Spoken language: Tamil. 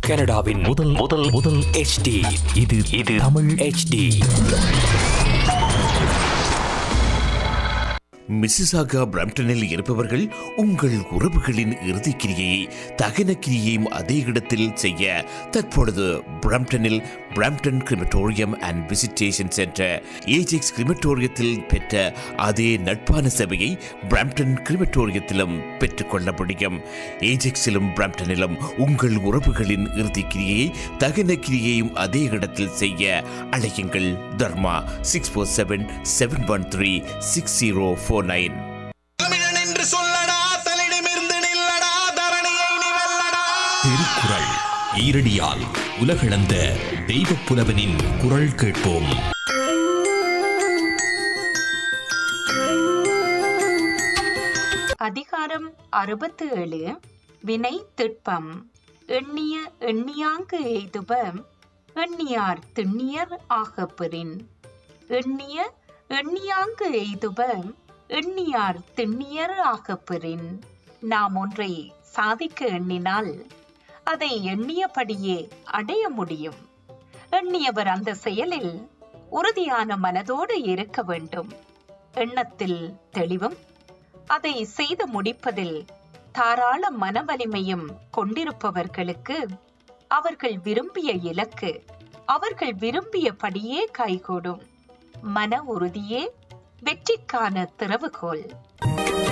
கனடாவின் முதல் முதல் முதல் HD இது இது தமிழ் HD மிசிசாகா பிரம்டனில் இருப்பவர்கள் உங்கள் உறவுகளின் இறுதிக்கிரியை தகன கிரியையும் அதே இடத்தில் செய்ய தற்பொழுது பிரம்டனில் Brampton crematorium and visitation centre Ajax கிரிமட்டோரியத்தில் பெற்ற அதே நட்பான சேவையை பிரம்டன் கிரிமட்டோரியத்திலும் பெற்றுக்கொள்ள முடியும் ஏஜெக்ஸிலும் பிரம்டனிலும் உங்கள் உறவுகளின் இறுதிக்கிரியை தகன கிரியையும் அதே இடத்தில் செய்ய அழையுங்கள் Dharma six four seven seven one three six zero four nine தமிழன் என்று சொல்லடா தலிடமிருந்து நில்லடா தரணியை நீ வெல்லடா திருக்குறள் ஈரடியால் உலகளந்த தெய்வப் புலவனின் குரல் கேட்போம் அதிகாரம் அறுபத்து ஏழு வினை திட்பம் எண்ணிய எண்ணியாங்கு எய்துப எண்ணியார் திண்ணியர் ஆகப்பெறின் எண்ணிய எண்ணியாங்கு எய்துப எண்ணியார் திண்ணியர் ஆகப்பெறின் நாம் ஒன்றை சாதிக்க எண்ணினால் அதை எண்ணியபடியே அடைய முடியும் எண்ணியவர் அந்த செயலில் உறுதியான மனதோடு இருக்க வேண்டும் எண்ணத்தில் தெளிவும் அதை செய்து முடிப்பதில் தாராள மனவலிமையும் கொண்டிருப்பவர்களுக்கு அவர்கள் விரும்பிய இலக்கு அவர்கள் விரும்பியபடியே கைகூடும் மன உறுதியே வெற்றிக்கான திறவுகோல்